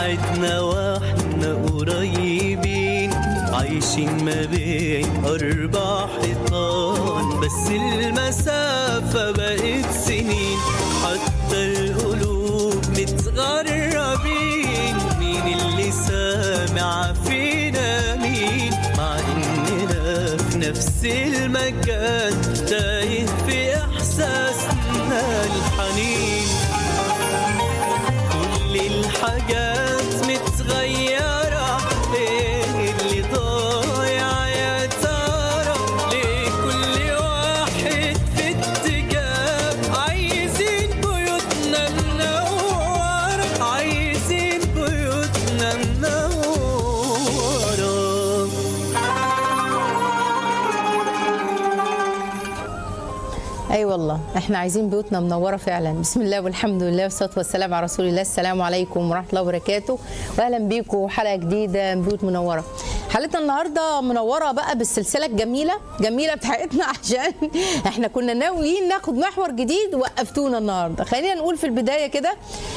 بعدنا واحنا قريبين عايشين ما بين أربع حيطان بس المسافة بقت سنين حتى القلوب متغربين مين اللي سامع فينا مين مع إننا في نفس المكان تايه في إحساسنا الحنين كل الحاجات متغيرة ايه اللي ضايع يا ترى ليه كل واحد في اتجاه عايزين بيوتنا منورة عايزين بيوتنا منورة اي أيوة والله احنا عايزين بيوتنا منوره فعلا بسم الله والحمد لله والصلاه والسلام على رسول الله السلام عليكم ورحمه الله وبركاته واهلا بيكم حلقه جديده من بيوت منوره حلقتنا النهارده منوره بقى بالسلسله الجميله جميله بتاعتنا عشان احنا كنا ناويين ناخد محور جديد وقفتونا النهارده خلينا نقول في البدايه كده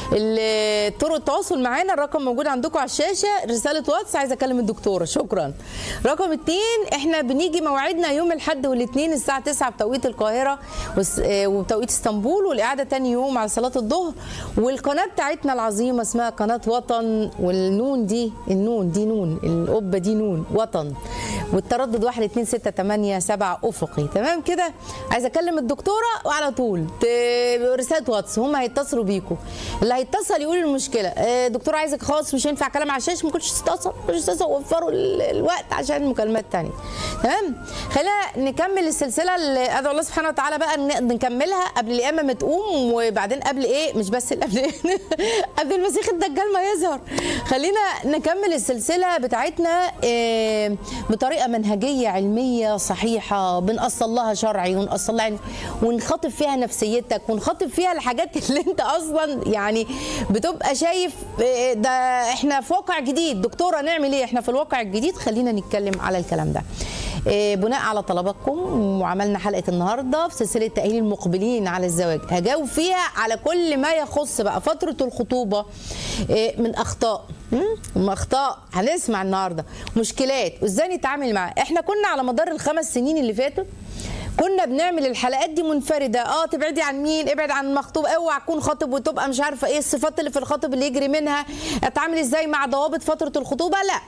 ال- طرق التواصل معانا الرقم موجود عندكم على الشاشه رساله واتس عايزه اكلم الدكتوره شكرا رقم اتنين احنا بنيجي مواعيدنا يوم الاحد والاثنين الساعه 9 بتوقيت القاهره وس- آه، وبتوقيت اسطنبول والاعاده تاني يوم على صلاه الظهر والقناه بتاعتنا العظيمه اسمها قناه وطن والنون دي النون دي نون القبه دي نون وطن والتردد 1 2 6 8 7 افقي تمام كده عايزه اكلم الدكتوره وعلى طول ت- رساله واتس هم هيتصلوا بيكم اللي هيتصل يقول المشكله آه، دكتوره عايزك خالص مش هينفع كلام على الشاشه ما كنتش تتصل ما كنتش تتصل وفروا ال- الوقت عشان المكالمات تانية تمام خلينا نكمل السلسله اللي ادعو الله سبحانه وتعالى بقى ن- نكملها قبل القيامه ما تقوم وبعدين قبل ايه مش بس قبل إيه؟ قبل المسيح الدجال ما يظهر خلينا نكمل السلسله بتاعتنا آه، بطريقه منهجيه علميه صحيحه بنأصل لها شرعي ونأصل لها علمي، ونخاطب فيها نفسيتك ونخاطب فيها الحاجات اللي انت اصلا يعني بتبقى شايف آه، ده احنا في واقع جديد دكتوره نعمل ايه احنا في الواقع الجديد خلينا نتكلم على الكلام ده آه، بناء على طلباتكم وعملنا حلقه النهارده في سلسله تاهيل المقبلين على الزواج هجاوب فيها على كل ما يخص بقى فتره الخطوبه آه، من اخطاء مم؟ من اخطاء هنسمع النهارده مشكلات وازاي نتعامل معاها احنا كنا على مدار الخمس سنين اللي فاتوا كنا بنعمل الحلقات دي منفرده اه تبعدي عن مين ابعد عن المخطوب اوعى تكون خاطب وتبقى مش عارفه ايه الصفات اللي في الخاطب اللي يجري منها اتعامل ازاي مع ضوابط فتره الخطوبه لا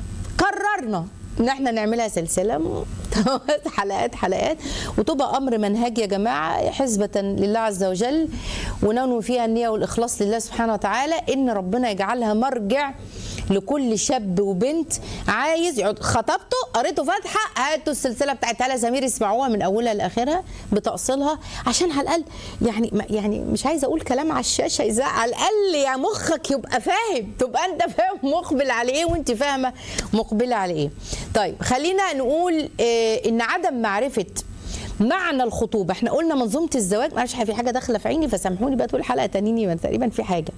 قررنا ان احنا نعملها سلسله م- حلقات حلقات وتبقى امر منهج يا جماعه حسبه لله عز وجل وننوي فيها النيه والاخلاص لله سبحانه وتعالى ان ربنا يجعلها مرجع لكل شاب وبنت عايز يقعد خطبته قريته فاتحه هاتوا السلسله بتاعت هلا سمير اسمعوها من اولها لاخرها بتاصيلها عشان على الاقل يعني ما- يعني مش عايزه اقول كلام على الشاشه يزعل على الاقل يا مخك يبقى فاهم تبقى انت فاهم مقبل على ايه وانت فاهمه مقبله على ايه طيب خلينا نقول آه ان عدم معرفه معنى الخطوبه احنا قلنا منظومه الزواج معلش في حاجه داخله في عيني فسامحوني بقى طول الحلقه تانيني تقريبا في حاجه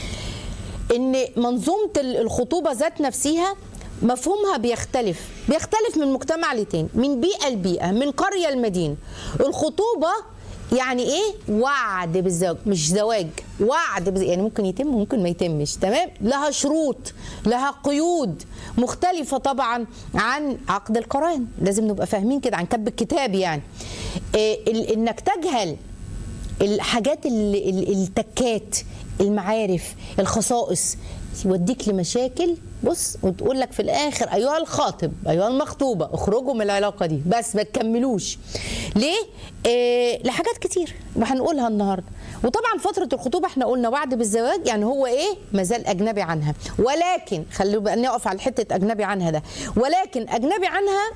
ان منظومه ال- الخطوبه ذات نفسها مفهومها بيختلف بيختلف من مجتمع لتاني من بيئه لبيئه من قريه لمدينه الخطوبه يعني ايه وعد بالزواج مش زواج وعد بز... يعني ممكن يتم وممكن ما يتمش تمام لها شروط لها قيود مختلفه طبعا عن عقد القران لازم نبقى فاهمين كده عن كتب الكتاب يعني إيه ال- انك تجهل الحاجات ال- ال- التكات المعارف الخصائص يوديك لمشاكل بص وتقول لك في الاخر ايها الخاطب ايها المخطوبه اخرجوا من العلاقه دي بس ما تكملوش ليه إيه لحاجات كتير وهنقولها النهارده وطبعا فتره الخطوبه احنا قلنا وعد بالزواج يعني هو ايه مازال اجنبي عنها ولكن خلوا بقى نقف على حته اجنبي عنها ده ولكن اجنبي عنها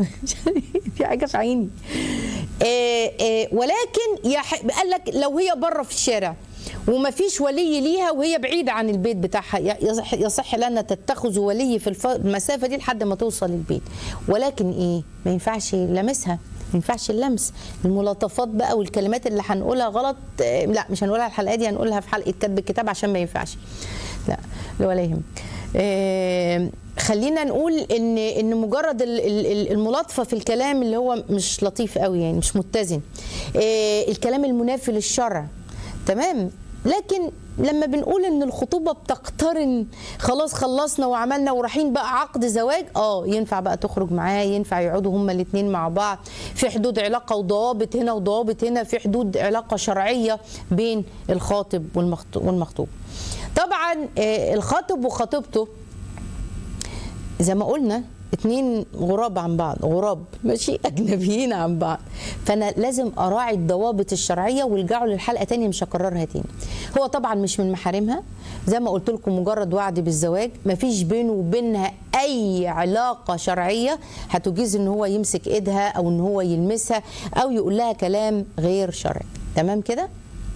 في حاجه في عيني إيه إيه ولكن يح... قال لك لو هي بره في الشارع وما فيش ولي ليها وهي بعيدة عن البيت بتاعها يصح, يصح لنا تتخذ ولي في الف- المسافة دي لحد ما توصل البيت ولكن ايه ما ينفعش لمسها ما ينفعش اللمس الملاطفات بقى والكلمات اللي هنقولها غلط آه، لا مش هنقولها الحلقه دي هنقولها في حلقه كتب الكتاب عشان ما ينفعش لا لا ولا يهم آه، خلينا نقول ان ان مجرد ال- ال- ال- الملاطفه في الكلام اللي هو مش لطيف قوي يعني مش متزن آه، الكلام المنافي للشرع تمام لكن لما بنقول ان الخطوبه بتقترن خلاص خلصنا وعملنا ورايحين بقى عقد زواج اه ينفع بقى تخرج معاه ينفع يقعدوا هما الاثنين مع بعض في حدود علاقه وضوابط هنا وضوابط هنا في حدود علاقه شرعيه بين الخاطب والمخطو- والمخطوب طبعا آه، الخاطب وخطيبته زي ما قلنا اتنين غراب عن بعض غراب ماشي اجنبيين عن بعض فانا لازم اراعي الضوابط الشرعيه والجعوا للحلقه تانية مش هكررها تاني هو طبعا مش من محارمها زي ما قلت لكم مجرد وعد بالزواج مفيش بينه وبينها اي علاقه شرعيه هتجيز ان هو يمسك ايدها او ان هو يلمسها او يقول لها كلام غير شرعي تمام كده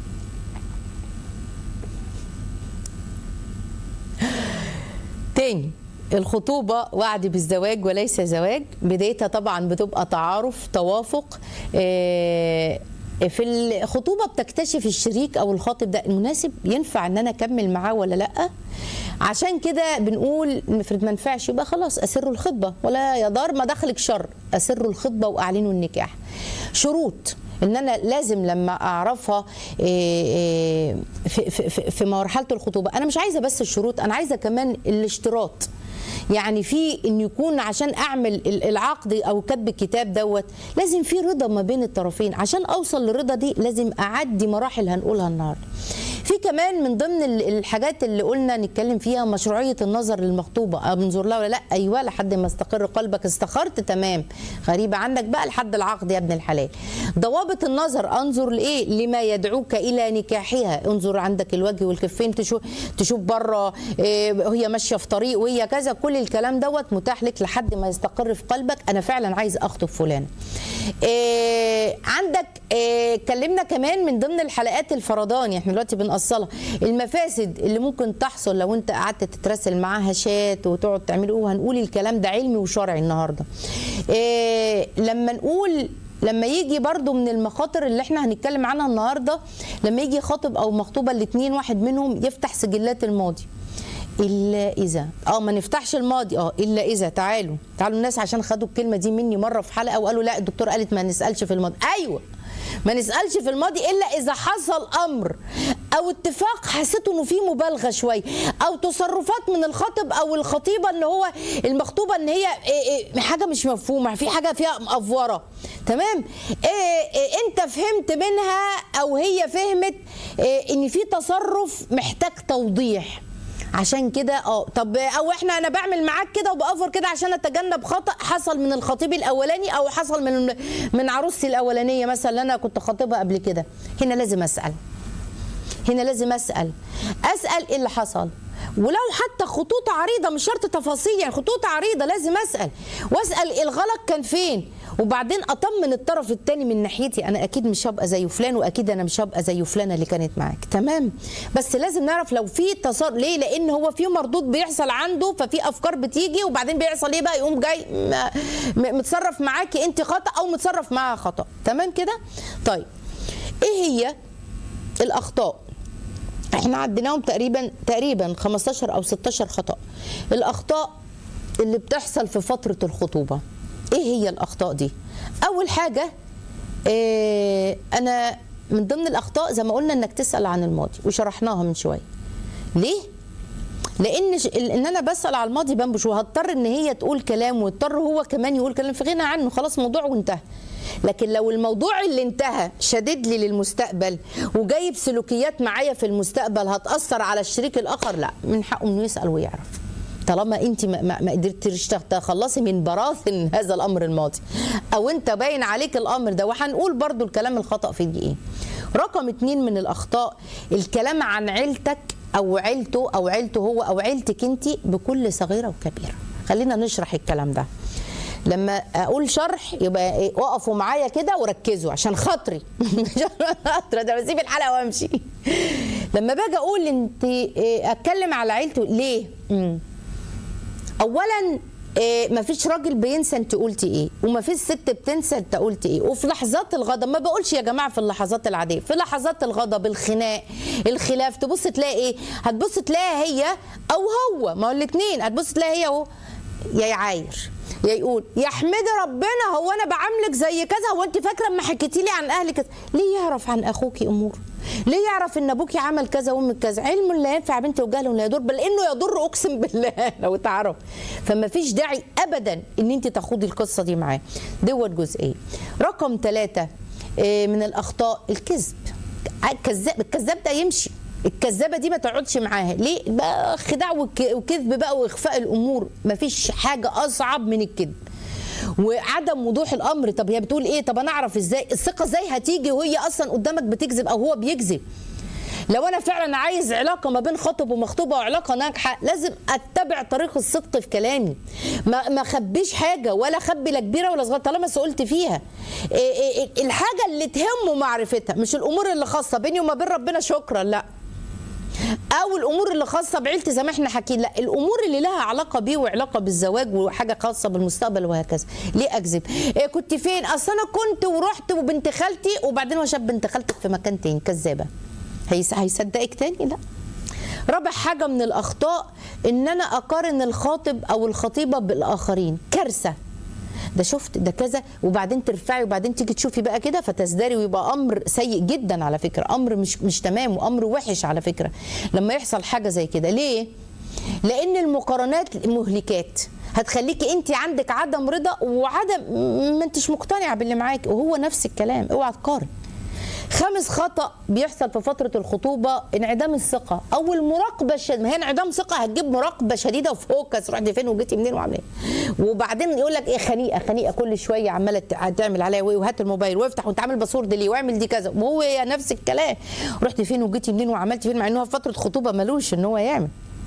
تاني الخطوبة وعد بالزواج وليس زواج بدايتها طبعا بتبقى تعارف توافق آه، في الخطوبة بتكتشف الشريك أو الخاطب ده المناسب ينفع إن أنا أكمل معاه ولا لأ عشان كده بنقول نفرض ما نفعش يبقى خلاص أسروا الخطبة ولا يا دار ما دخلك شر أسروا الخطبة وأعلنوا النكاح شروط ان انا لازم لما اعرفها إيه، إيه، في, في, في, في مرحله الخطوبه انا مش عايزه بس الشروط انا عايزه كمان الاشتراط يعني في ان يكون عشان اعمل ال- العقد او كتب الكتاب دوت لازم في رضا ما بين الطرفين عشان اوصل للرضا دي لازم اعدي مراحل هنقولها النهارده في كمان من ضمن ال- الحاجات اللي قلنا نتكلم فيها مشروعيه النظر للمخطوبه انظر لها ولا لا ايوه لحد ما استقر قلبك استخرت تمام غريبه عندك بقى لحد العقد يا ابن الحلال ضوابط النظر انظر لايه لما يدعوك الى نكاحها انظر عندك الوجه والكفين تشوف تشوف بره إيه هي ماشيه في طريق وهي كذا كل الكلام دوت متاح لك لحد ما يستقر في قلبك انا فعلا عايز اخطب فلان إيه عندك إيه اتكلمنا كمان من ضمن الحلقات الفرداني احنا دلوقتي بنأصلها المفاسد اللي ممكن تحصل لو انت قعدت تتراسل معاها شات وتقعد تعملوا وهنقول الكلام ده علمي وشرعي النهارده إيه لما نقول لما يجي برضو من المخاطر اللي احنا هنتكلم عنها النهارده لما يجي خاطب او مخطوبه الاثنين واحد منهم يفتح سجلات الماضي الا اذا اه ما نفتحش الماضي اه الا اذا تعالوا تعالوا الناس عشان خدوا الكلمه دي مني مره في حلقه وقالوا لا الدكتور قالت ما نسالش في الماضي ايوه ما نسالش في الماضي الا اذا حصل امر او اتفاق حسيته انه فيه مبالغه شويه او تصرفات من الخاطب او الخطيبه ان هو المخطوبه ان هي إيه إيه حاجه مش مفهومه في حاجه فيها مقفوره تمام إيه إيه انت فهمت منها او هي فهمت إيه ان في تصرف محتاج توضيح عشان كده اه طب او احنا انا بعمل معاك كده وبأفر كده عشان اتجنب خطا حصل من الخطيب الاولاني او حصل من من عروستي الاولانيه مثلا اللي انا كنت خاطبها قبل كده هنا لازم اسال هنا لازم اسال اسال ايه اللي حصل ولو حتى خطوط عريضه مش شرط تفاصيل يعني خطوط عريضه لازم اسال واسال الغلط كان فين وبعدين اطمن الطرف الثاني من ناحيتي انا اكيد مش هبقى زي فلان واكيد انا مش هبقى زي فلانه اللي كانت معاك تمام بس لازم نعرف لو في تصرف ليه لان هو في مردود بيحصل عنده ففي افكار بتيجي وبعدين بيحصل ايه بقى يقوم جاي م- م- متصرف معاكي انت خطا او متصرف معاها خطا تمام كده طيب ايه هي الاخطاء احنا عديناهم تقريبا تقريبا 15 او 16 خطا الاخطاء اللي بتحصل في فتره الخطوبه ايه هي الاخطاء دي اول حاجه إيه انا من ضمن الاخطاء زي ما قلنا انك تسال عن الماضي وشرحناها من شويه ليه لان ش- ال- ان انا بسال على الماضي بنبش وهضطر ان هي تقول كلام واضطر هو كمان يقول كلام في غنى عنه خلاص موضوع وانتهى لكن لو الموضوع اللي انتهى شدد لي للمستقبل وجايب سلوكيات معايا في المستقبل هتاثر على الشريك الاخر لا من حقه انه يسال ويعرف طالما انت ما, ما, ما قدرتيش تخلصي من براثن هذا الامر الماضي او انت باين عليك الامر ده وهنقول برضو الكلام الخطا في دي ايه رقم اتنين من الاخطاء الكلام عن عيلتك او عيلته او عيلته هو او عيلتك انت بكل صغيره وكبيره خلينا نشرح الكلام ده لما اقول شرح يبقى إيه وقفوا معايا كده وركزوا عشان خاطري عشان خاطري ده بسيب الحلقه وامشي لما باجي اقول انت إيه اتكلم على عيلته ليه مم. اولا إيه مفيش راجل بينسى انت قلتي ايه ومفيش ست بتنسى انت قلتي ايه وفي لحظات الغضب ما بقولش يا جماعه في اللحظات العاديه في لحظات الغضب الخناق الخلاف تبص تلاقي ايه هتبص تلاقي هي او هو ما هو الاثنين هتبص تلاقي هي اهو يا يعاير يا يقول يا احمدي ربنا هو انا بعاملك زي كذا هو انت فاكره اما حكيتي لي عن اهلك كذا ليه يعرف عن اخوكي امور ليه يعرف ان ابوكي عمل كذا وامك كذا علم لا ينفع يا بنتي وجهل لا يضر بل انه يضر اقسم بالله لو تعرف فما فيش داعي ابدا ان انت تخوضي القصه دي معاه دوت جزئيه رقم ثلاثة من الاخطاء الكذب الكذاب الكذاب ده يمشي الكذابه دي ما تقعدش معاها ليه بقى خداع وك- وكذب بقى واخفاء الامور مفيش حاجه اصعب من الكذب وعدم وضوح الامر طب هي بتقول ايه طب انا اعرف ازاي الثقه ازاي هتيجي وهي اصلا قدامك بتكذب او هو بيكذب لو انا فعلا عايز علاقه ما بين خطب ومخطوبه وعلاقه ناجحه لازم اتبع طريق الصدق في كلامي ما ما اخبيش حاجه ولا اخبي لا كبيره ولا صغيره طالما سئلت فيها إيه إيه إيه الحاجه اللي تهمه معرفتها مش الامور اللي خاصه بيني وما بين ربنا شكرا لا او الامور اللي خاصه بعيلتي زي ما احنا حكينا لا الامور اللي لها علاقه بيه وعلاقه بالزواج وحاجه خاصه بالمستقبل وهكذا ليه اكذب إيه كنت فين اصل انا كنت ورحت وبنت خالتي وبعدين هو شاف بنت خالتك في مكان تاني كذابه هيس- هيصدقك تاني لا رابع حاجه من الاخطاء ان انا اقارن الخاطب او الخطيبه بالاخرين كارثه ده شفت ده كذا وبعدين ترفعي وبعدين تيجي تشوفي بقى كده فتزدري ويبقى امر سيء جدا على فكره امر مش مش تمام وامر وحش على فكره لما يحصل حاجه زي كده ليه لان المقارنات مهلكات هتخليكي انت عندك عدم رضا وعدم ما انتش مقتنعه باللي معاكي وهو نفس الكلام اوعى تقارن خامس خطا بيحصل في فتره الخطوبه انعدام الثقه او المراقبه الشديده ما هي انعدام ثقه هتجيب مراقبه شديده وفوكس رحتي فين وجيتي منين وعامله ايه وبعدين يقول لك ايه خنيقه خنيقه كل شويه عماله تع- تعمل عليا وايه وهات الموبايل وافتح وانت عامل باسورد ليه واعمل دي كذا وهو هي نفس الكلام رحتي فين وجيتي منين وعملتي فين مع ان هو في فتره خطوبه ملوش ان هو يعمل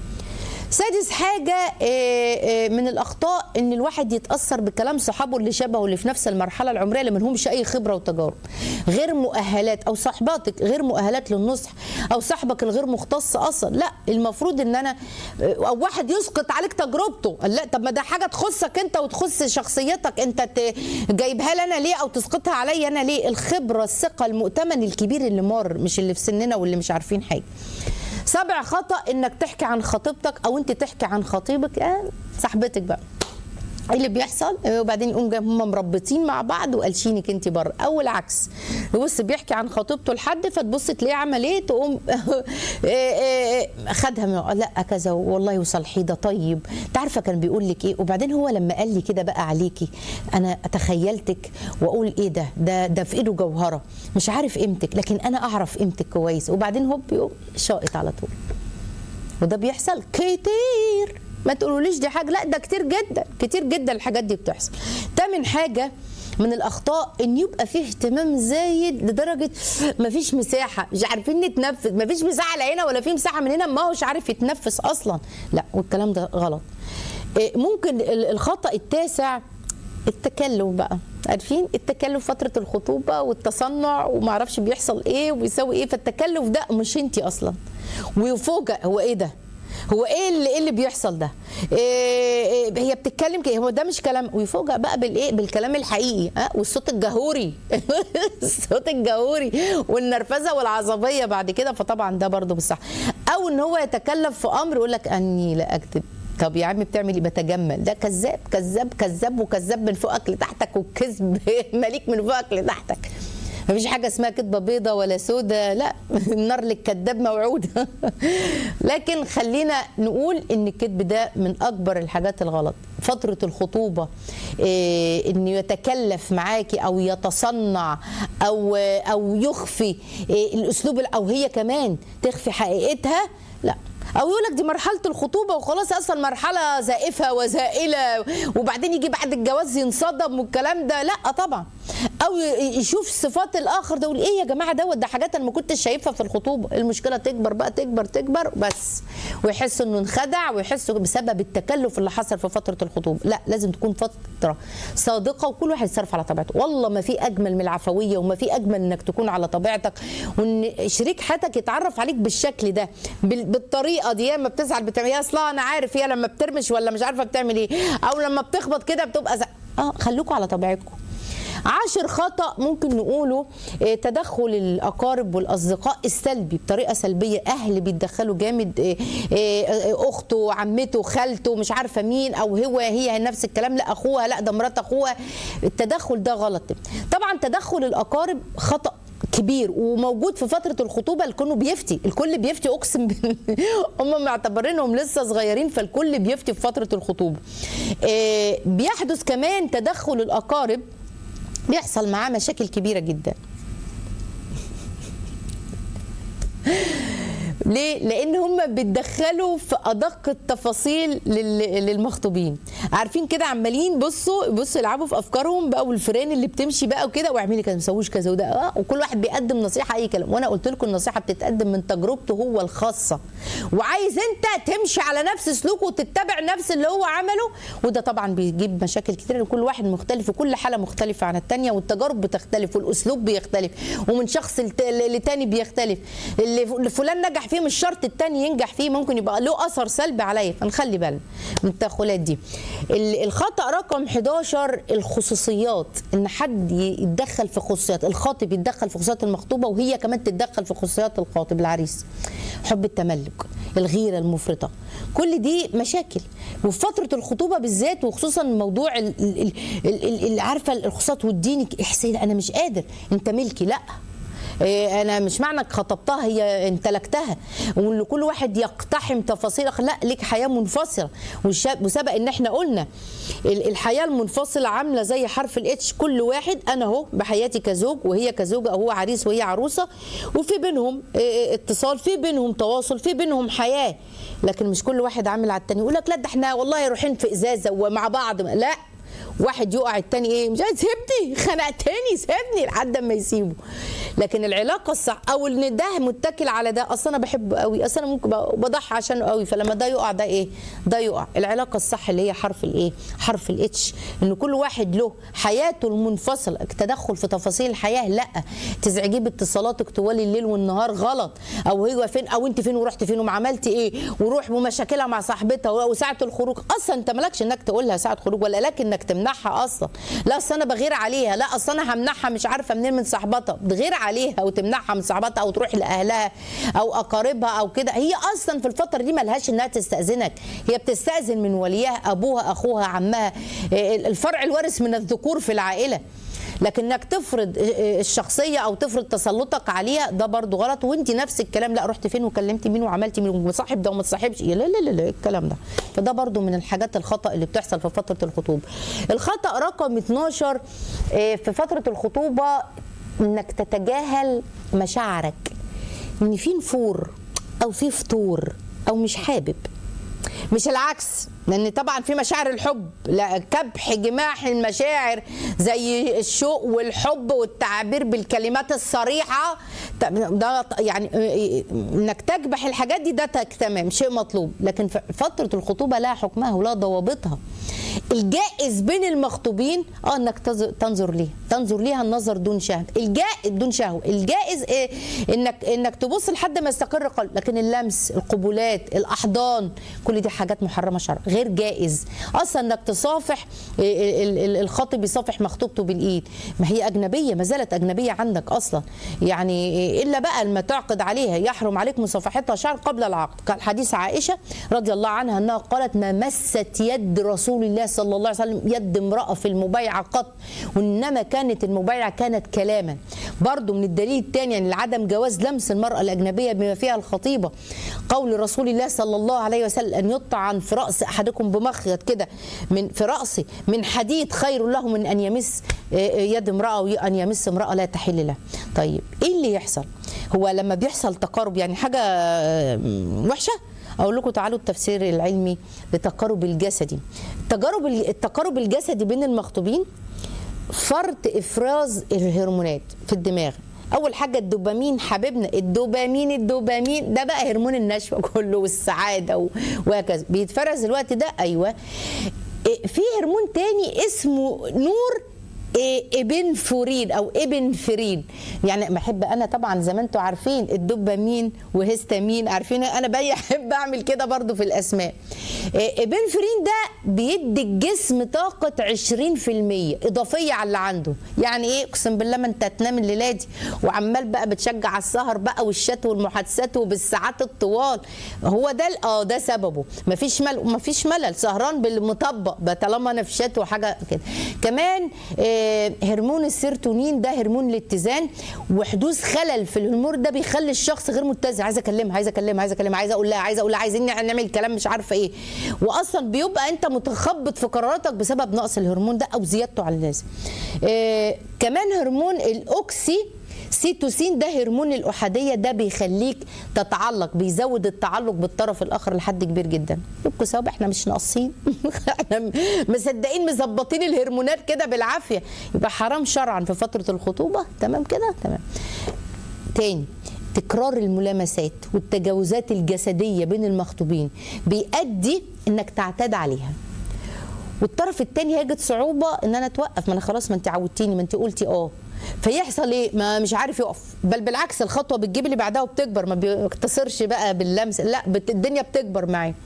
سادس حاجة آه، آه، من الأخطاء إن الواحد يتأثر بكلام صحابه اللي شبهه اللي في نفس المرحلة العمرية اللي منهمش أي خبرة وتجارب غير مؤهلات أو صاحباتك غير مؤهلات للنصح أو صاحبك الغير مختص أصلا لا المفروض إن أنا آه، أو واحد يسقط عليك تجربته لا طب ما ده حاجة تخصك أنت وتخص شخصيتك أنت ت- جايبها لي أنا ليه أو تسقطها عليا أنا ليه الخبرة الثقة المؤتمن الكبير اللي مار مش اللي في سننا واللي مش عارفين حاجة سبع خطأ انك تحكي عن خطيبتك او انت تحكي عن خطيبك آه صاحبتك بقى ايه اللي بيحصل آه، وبعدين يقوم جاي هم مربطين مع بعض وقالشينك انت بره او العكس يبص بيحكي عن خطيبته لحد فتبص تلاقيه عمل ايه تقوم آه، آه، آه، خدها من لا كذا والله وصالحيه ده طيب انت عارفه كان بيقول لك ايه وبعدين هو لما قال لي كده بقى عليكي انا تخيلتك واقول ايه ده ده ده في ايده جوهره مش عارف قيمتك لكن انا اعرف قيمتك كويس وبعدين هوب يقوم شاقط على طول وده بيحصل كتير ما تقولوليش دي حاجه لا ده كتير جدا كتير جدا الحاجات دي بتحصل تامن حاجه من الاخطاء ان يبقى فيه اهتمام زايد لدرجه ما فيش مساحه مش عارفين نتنفس ما فيش مساحه لا هنا ولا في مساحه من هنا ما هوش عارف يتنفس اصلا لا والكلام ده غلط إيه، ممكن ال- الخطا التاسع التكلف بقى عارفين التكلف فترة الخطوبة والتصنع وما اعرفش بيحصل ايه وبيسوي ايه فالتكلف ده مش انتي اصلا ويفوجئ هو ايه ده هو ايه اللي ايه اللي بيحصل ده إيه إيه هي بتتكلم كده هو ده مش كلام ويفوجئ بقى بالايه بالكلام الحقيقي ها والصوت الجهوري الصوت الجهوري والنرفزه والعصبيه بعد كده فطبعا ده برضه مش صح او ان هو يتكلف في امر يقول لك اني لا اكذب طب يا عم بتعمل ايه بتجمل ده كذاب كذاب كذاب وكذاب من فوقك لتحتك والكذب مليك من فوقك لتحتك مفيش حاجه اسمها كذبه بيضه ولا سودة لا النار للكذاب موعوده لكن خلينا نقول ان الكذب ده من اكبر الحاجات الغلط فتره الخطوبه إيه انه يتكلف معاكي او يتصنع او او يخفي إيه الاسلوب او هي كمان تخفي حقيقتها لا او يقول لك دي مرحله الخطوبه وخلاص اصلا مرحله زائفه وزائله وبعدين يجي بعد الجواز ينصدم والكلام ده لا طبعا او ي- يشوف صفات الاخر ده يقول ايه يا جماعه دوت ده حاجات انا ما كنتش شايفها في الخطوبه المشكله تكبر بقى تكبر تكبر بس ويحس انه انخدع ويحس بسبب التكلف اللي حصل في فتره الخطوبه لا لازم تكون فتره صادقه وكل واحد يتصرف على طبيعته والله ما في اجمل من العفويه وما في اجمل انك تكون على طبيعتك وان شريك حياتك يتعرف عليك بالشكل ده بال- بالطريقه دي يا اما بتزعل بتعمل يا اصلا انا عارف هي لما بترمش ولا مش عارفه بتعمل ايه او لما بتخبط كده بتبقى زع... اه خليكم على طبيعتكم عاشر خطأ ممكن نقوله آه، تدخل الأقارب والأصدقاء السلبي بطريقة سلبية أهل بيتدخلوا جامد آه، آه، آه، أخته عمته خالته مش عارفة مين أو هو هي نفس الكلام لا أخوها لا ده مرات أخوها التدخل ده غلط طبعا تدخل الأقارب خطأ كبير وموجود في فتره الخطوبه الكل بيفتي الكل بيفتي اقسم بالله هم معتبرينهم لسه صغيرين فالكل بيفتي في فتره الخطوبه آه، بيحدث كمان تدخل الاقارب بيحصل معاه مشاكل كبيره جدا ليه؟ لان هم بيتدخلوا في ادق التفاصيل لل- للمخطوبين عارفين كده عمالين بصوا بصوا يلعبوا في افكارهم بقى والفران اللي بتمشي بقى وكده واعملي كذا ما تسويش كذا وده اه وكل واحد بيقدم نصيحه اي كلام وانا قلت لكم النصيحه بتتقدم من تجربته هو الخاصه وعايز انت تمشي على نفس سلوكه وتتبع نفس اللي هو عمله وده طبعا بيجيب مشاكل كتير لأن كل واحد مختلف وكل حاله مختلفه عن الثانيه والتجارب بتختلف والاسلوب بيختلف ومن شخص لت- لتاني بيختلف اللي اللي فلان نجح فيه مش شرط التاني ينجح فيه ممكن يبقى له اثر سلبي عليا فنخلي بالنا من التدخلات دي ال- الخطا رقم 11 الخصوصيات ان حد يتدخل في خصوصيات الخاطب يتدخل في خصوصيات المخطوبه وهي كمان تتدخل في خصوصيات الخاطب العريس حب التملك الغيره المفرطه كل دي مشاكل وفي فتره الخطوبه بالذات وخصوصا موضوع ال- ال- ال- ال- ال- عارفه الخصوصات والدين احساسي انا مش قادر انت ملكي لا إيه، انا مش معنى انك خطبتها هي امتلكتها وان كل واحد يقتحم تفاصيل لا ليك حياه منفصله والشاب- وسبق ان احنا قلنا ال- الحياه المنفصله عامله زي حرف الاتش كل واحد انا اهو بحياتي كزوج وهي كزوجه او هو عريس وهي عروسه وفي بينهم إيه، اتصال في بينهم تواصل في بينهم حياه لكن مش كل واحد عامل على التاني يقول لك لا ده احنا والله رايحين في ازازه ومع بعض لا واحد يقع التاني ايه مش عايز سيبني خنقتني سيبني لحد ما يسيبه لكن العلاقه الصح او ان ده متكل على ده اصل انا بحبه قوي اصل انا ممكن ب- بضحي عشانه قوي فلما ده يقع ده ايه ده يقع العلاقه الصح اللي هي حرف الايه حرف الاتش ان كل واحد له حياته المنفصله التدخل في تفاصيل الحياه لا تزعجيه باتصالاتك طوال الليل والنهار غلط او هو فين او انت فين ورحت فين وما عملتي ايه وروح ومشاكلها مع صاحبتها وساعه الخروج اصلا انت مالكش انك تقول لها ساعه خروج ولا لك انك تمنعها اصلا لا اصل انا بغير عليها لا اصل انا همنعها مش عارفه منين من صاحبتها بتغير عليها وتمنعها من صاحبتها او تروح لاهلها او اقاربها او كده هي اصلا في الفتره دي ملهاش انها تستاذنك هي بتستاذن من وليها ابوها اخوها عمها إيه، الفرع الوارث من الذكور في العائله لكن انك تفرض الشخصيه او تفرض تسلطك عليها ده برضو غلط وانت نفس الكلام لا رحت فين وكلمت مين وعملت مين ومصاحب ده وما تصاحبش لا لا لا لا الكلام ده فده برضو من الحاجات الخطا اللي بتحصل في فتره الخطوبه الخطا رقم 12 آه، في فتره الخطوبه انك تتجاهل مشاعرك ان في نفور او في فطور او مش حابب مش العكس لان طبعا في مشاعر الحب لا كبح جماح المشاعر زي الشوق والحب والتعبير بالكلمات الصريحه ده يعني انك تكبح الحاجات دي ده تمام شيء مطلوب لكن في فتره الخطوبه لها حكمها ولها ضوابطها الجائز بين المخطوبين اه انك تز- تنظر ليها تنظر ليها النظر دون شهوه الجائز دون شهوه الجائز إيه انك انك تبص لحد ما يستقر قلب لكن اللمس القبولات الاحضان كل دي حاجات محرمه شرعا غير جائز اصلا انك تصافح إيه، ال- ال- الخاطب يصافح مخطوبته بالايد ما هي اجنبيه ما زالت اجنبيه عندك اصلا يعني إيه، الا بقى لما تعقد عليها يحرم عليك مصافحتها شرعا قبل العقد كان حديث عائشه رضي الله عنها انها قالت ما مست يد رسول الله صلى الله عليه وسلم يد امراه في المبايعه قط وانما كانت المبايعه كانت كلاما برضو من الدليل الثاني يعني لعدم جواز لمس المراه الاجنبيه بما فيها الخطيبه قول رسول الله صلى الله عليه وسلم ان يطعن في راس احدكم بمخيط كده من في راسه من حديد خير له من ان يمس آه، آه، يد امراه وان يمس امراه لا تحل له طيب ايه اللي يحصل هو لما بيحصل تقارب يعني حاجه آه، وحشه اقول لكم تعالوا التفسير العلمي لتقارب الجسدي التجارب التقارب الجسدي بين المخطوبين فرط افراز الهرمونات في الدماغ اول حاجه الدوبامين حبيبنا الدوبامين الدوبامين ده بقى هرمون النشوه كله والسعاده و- وهكذا بيتفرز الوقت ده ايوه إيه، في هرمون تاني اسمه نور إيه، ابنفورين او ابنفرين يعني بحب انا طبعا زي ما انتم عارفين الدوبامين وهستامين عارفين انا بحب اعمل كده برضو في الاسماء إيه، ابنفرين ده بيدي الجسم طاقه 20% اضافيه على اللي عنده يعني ايه اقسم بالله ما انت هتنام الليله دي وعمال بقى بتشجع على السهر بقى والشات والمحادثات وبالساعات الطوال هو ده ال- اه ده سببه مفيش ملل ومفيش ملل سهران بالمطبق بقى طالما انا في شات وحاجه كده كمان آه، آه، هرمون السيروتونين ده هرمون الاتزان وحدوث خلل في الهرمون ده بيخلي الشخص غير متزن عايزه اكلمها عايزه اكلمها عايزه اكلمها عايزه اقول لها عايزه اقول لها عايزين نعمل كلام مش عارفه ايه واصلا بيبقى انت متخبط في قراراتك بسبب نقص الهرمون ده او زيادته على اللازم آه كمان هرمون الاوكسي سيتوسين ده هرمون الأحادية ده بيخليك تتعلق بيزود التعلق بالطرف الآخر لحد كبير جدا يبقوا سوا احنا مش ناقصين احنا مصدقين مظبطين الهرمونات كده بالعافية يبقى حرام شرعا في فترة الخطوبة تمام كده تمام تاني تكرار الملامسات والتجاوزات الجسدية بين المخطوبين بيؤدي انك تعتاد عليها والطرف التاني هيجد صعوبه ان انا اتوقف ما انا خلاص ما انت عودتيني ما انت قلتي اه فيحصل ايه ما مش عارف يقف بل بالعكس الخطوه بتجيب اللي بعدها وبتكبر ما بيقتصرش بقى باللمس لا بت الدنيا بتكبر معاه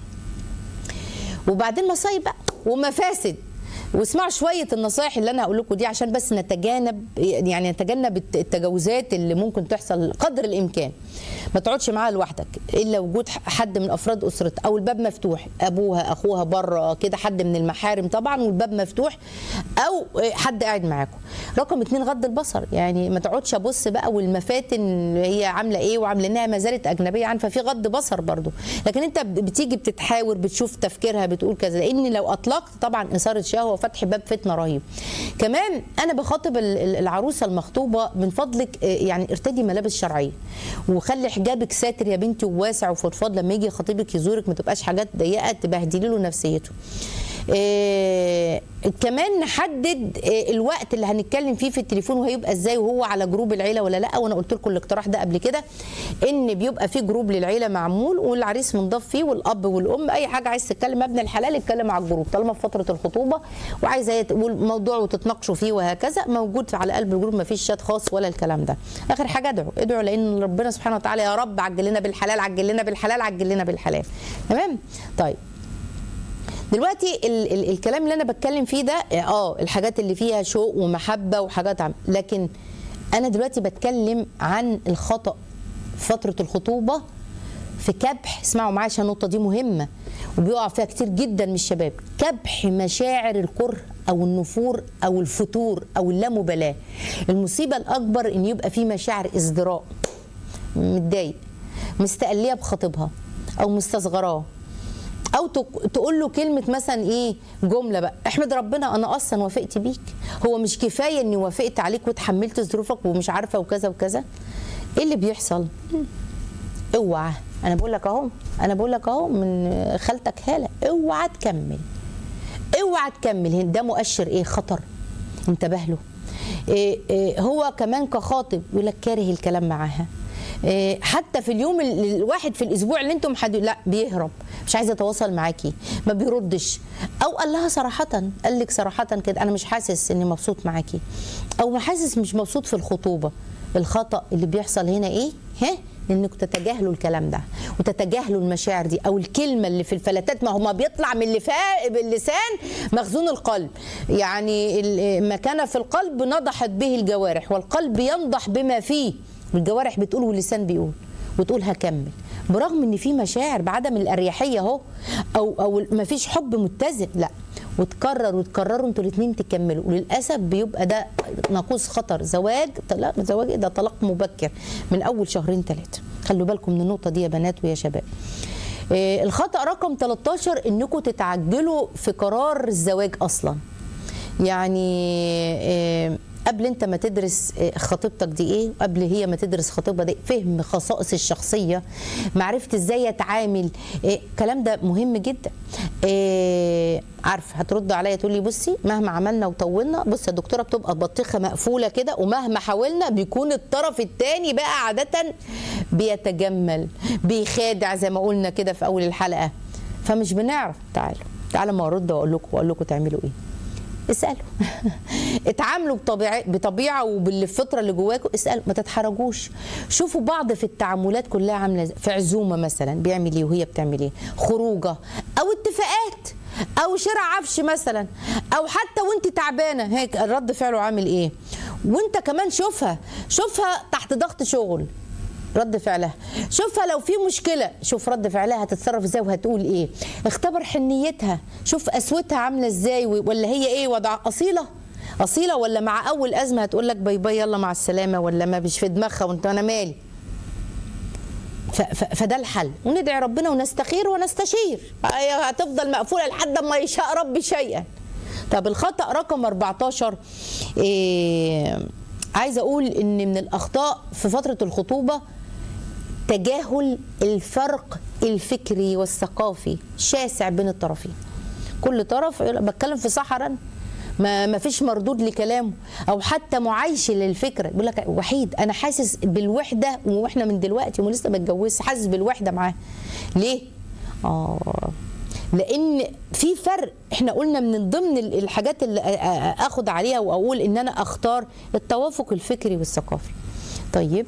وبعدين مصايب بقى ومفاسد واسمعوا شويه النصائح اللي انا هقول لكم دي عشان بس نتجنب يعني نتجنب التجاوزات اللي ممكن تحصل قدر الامكان ما تقعدش معاها لوحدك الا وجود حد من افراد اسرتها او الباب مفتوح ابوها اخوها بره كده حد من المحارم طبعا والباب مفتوح او حد قاعد معاكم رقم اتنين غض البصر يعني ما تقعدش ابص بقى والمفاتن هي عامله ايه وعامله انها ما زالت اجنبيه عنها ففي غض بصر برضو لكن انت بتيجي بتتحاور بتشوف تفكيرها بتقول كذا لان لو اطلقت طبعا اثاره شهوه وفتح باب فتنه رهيب كمان انا بخاطب العروسه المخطوبه من فضلك يعني ارتدي ملابس شرعيه وخلي حجابك ساتر يا بنتي وواسع وفضفاض لما يجي خطيبك يزورك ما تبقاش حاجات ضيقه تبهدلي له نفسيته إيه كمان نحدد إيه الوقت اللي هنتكلم فيه في التليفون وهيبقى ازاي وهو على جروب العيله ولا لا وانا قلت لكم الاقتراح ده قبل كده ان بيبقى في جروب للعيله معمول والعريس منضاف فيه والاب والام اي حاجه عايز تتكلم ابن الحلال اتكلم على الجروب طالما في فتره الخطوبه وعايزه تقول موضوع وتتناقشوا فيه وهكذا موجود على قلب الجروب ما فيش شات خاص ولا الكلام ده اخر حاجه ادعوا ادعوا لان ربنا سبحانه وتعالى يا رب عجل لنا بالحلال عجل لنا بالحلال عجل لنا بالحلال تمام طيب دلوقتي ال ال الكلام اللي انا بتكلم فيه ده اه الحاجات اللي فيها شوق ومحبه وحاجات عم لكن انا دلوقتي بتكلم عن الخطا فتره الخطوبه في كبح اسمعوا معايا عشان النقطه دي مهمه وبيقع فيها كتير جدا من الشباب كبح مشاعر الكره او النفور او الفتور او اللامبالاه المصيبه الاكبر ان يبقى في مشاعر ازدراء متضايق مستقليه بخطيبها او مستصغراه او تقول له كلمه مثلا ايه جمله بقى احمد ربنا انا اصلا وافقت بيك هو مش كفايه اني وافقت عليك وتحملت ظروفك ومش عارفه وكذا وكذا ايه اللي بيحصل اوعى انا بقول لك اهو انا بقول لك اهو من خالتك هاله اوعى تكمل اوعى تكمل ده مؤشر ايه خطر انتبه له إيه إيه هو كمان كخاطب يقول لك كاره الكلام معاها إيه حتى في اليوم الواحد في الاسبوع اللي انتم حد لا بيهرب مش عايز يتواصل معاكي ما بيردش او قال لها صراحه قال لك صراحه كده انا مش حاسس اني مبسوط معاكي او ما حاسس مش مبسوط في الخطوبه الخطا اللي بيحصل هنا ايه ها انكم تتجاهلوا الكلام ده وتتجاهلوا المشاعر دي او الكلمه اللي في الفلاتات ما هو ما بيطلع من اللي باللسان مخزون القلب يعني ما كان في القلب نضحت به الجوارح والقلب ينضح بما فيه الجوارح بتقول واللسان بيقول وتقول هكمل برغم ان في مشاعر بعدم الاريحيه اهو او او ما فيش حب متزن لا وتكرر وتكرروا انتوا الاثنين تكملوا وللاسف بيبقى ده ناقوس خطر زواج طلاق زواج ده طلاق مبكر من اول شهرين ثلاثه خلوا بالكم من النقطه دي يا بنات ويا شباب إيه الخطا رقم 13 انكم تتعجلوا في قرار الزواج اصلا يعني إيه قبل انت ما تدرس خطيبتك دي ايه قبل هي ما تدرس خطيبها دي فهم خصائص الشخصيه معرفه ازاي يتعامل الكلام ده مهم جدا إيه عارفه هترد عليا تقول لي بصي مهما عملنا وطولنا بص يا دكتوره بتبقى بطيخه مقفوله كده ومهما حاولنا بيكون الطرف الثاني بقى عاده بيتجمل بيخادع زي ما قلنا كده في اول الحلقه فمش بنعرف تعالوا تعالوا ما ارد واقول لكم واقول لكم تعملوا ايه اسالوا اتعاملوا بطبيعه بطبيعه وبالفطره اللي جواكم اسالوا ما تتحرجوش شوفوا بعض في التعاملات كلها عامله في عزومه مثلا بيعمل ايه وهي بتعمل ايه خروجه او اتفاقات او شراء عفش مثلا او حتى وانت تعبانه هيك رد فعله عامل ايه وانت كمان شوفها شوفها تحت ضغط شغل رد فعلها شوفها لو في مشكله شوف رد فعلها هتتصرف ازاي وهتقول ايه اختبر حنيتها شوف قسوتها عامله ازاي ولا هي ايه وضع اصيله اصيله ولا مع اول ازمه هتقول لك باي باي يلا مع السلامه ولا ما مش في دماغها وانت انا مالي ف- ف- فده الحل وندعي ربنا ونستخير ونستشير هي هتفضل مقفوله لحد ما يشاء ربي شيئا طب الخطا رقم 14 إيه عايزه اقول ان من الاخطاء في فتره الخطوبه تجاهل الفرق الفكري والثقافي شاسع بين الطرفين كل طرف يقول بتكلم في صحراء ما ما فيش مردود لكلامه او حتى معايشه للفكره بيقول لك وحيد انا حاسس بالوحده واحنا من دلوقتي ولسه بتجوز حاسس بالوحده معاه ليه اه لان في فرق احنا قلنا من ضمن ال- الحاجات اللي أ- أ- اخد عليها واقول ان انا اختار التوافق الفكري والثقافي طيب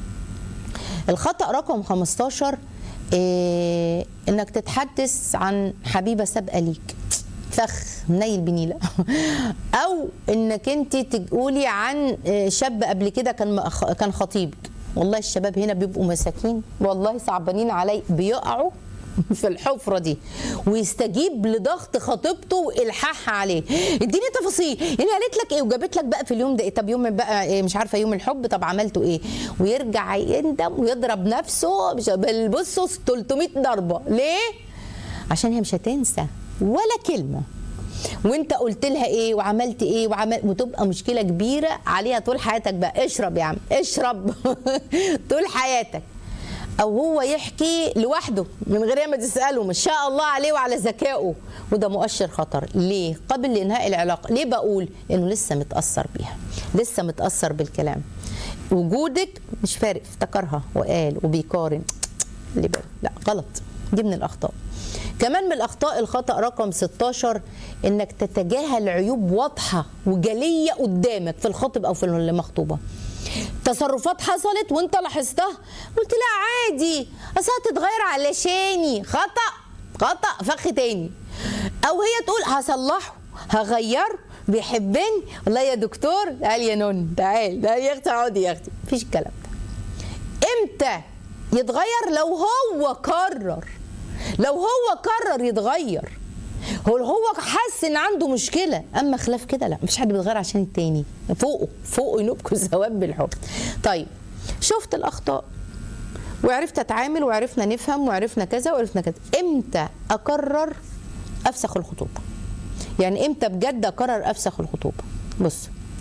الخطأ رقم 15 إيه انك تتحدث عن حبيبه سابقه ليك فخ منيل بنيله او انك انت تقولي عن آه، شاب قبل كده كان مأخ- كان خطيبك والله الشباب هنا بيبقوا مساكين والله صعبانين علي بيقعوا في الحفره دي ويستجيب لضغط خطيبته والحاحها عليه اديني تفاصيل يعني قالت لك ايه وجابت لك بقى في اليوم ده إيه؟ طب يوم بقى إيه مش عارفه يوم الحب طب عملتوا ايه ويرجع يندم ويضرب نفسه مش بل بصوا 300 ضربه ليه عشان هي مش هتنسى ولا كلمه وانت قلت لها ايه وعملت ايه وعمل وتبقى مشكله كبيره عليها طول حياتك بقى اشرب يا عم اشرب طول حياتك او هو يحكي لوحده من غير ما تساله ما شاء الله عليه وعلى ذكائه وده مؤشر خطر ليه قبل انهاء العلاقه ليه بقول انه لسه متاثر بيها لسه متاثر بالكلام وجودك مش فارق افتكرها وقال وبيقارن اللي بالك لا غلط دي من الاخطاء كمان من الاخطاء الخطا رقم 16 انك تتجاهل عيوب واضحه وجليه قدامك في الخاطب او في المخطوبه تصرفات حصلت وانت لاحظتها قلت لا عادي اصل هتتغير علشاني خطا خطا فخ تاني او هي تقول هصلحه هغيره بيحبني والله يا دكتور تعال يا نون تعال تعال يا اختي اقعدي يا اختي مفيش الكلام ده امتى يتغير لو هو قرر لو هو قرر يتغير هو هو حاسس ان عنده مشكله اما خلاف كده لا مفيش حد بيتغير عشان التاني فوقه فوقه ينوبكوا ثواب بالحب طيب شفت الاخطاء وعرفت اتعامل وعرفنا نفهم وعرفنا كذا وعرفنا كذا امتى اقرر افسخ الخطوبه يعني امتى بجد اقرر افسخ الخطوبه بص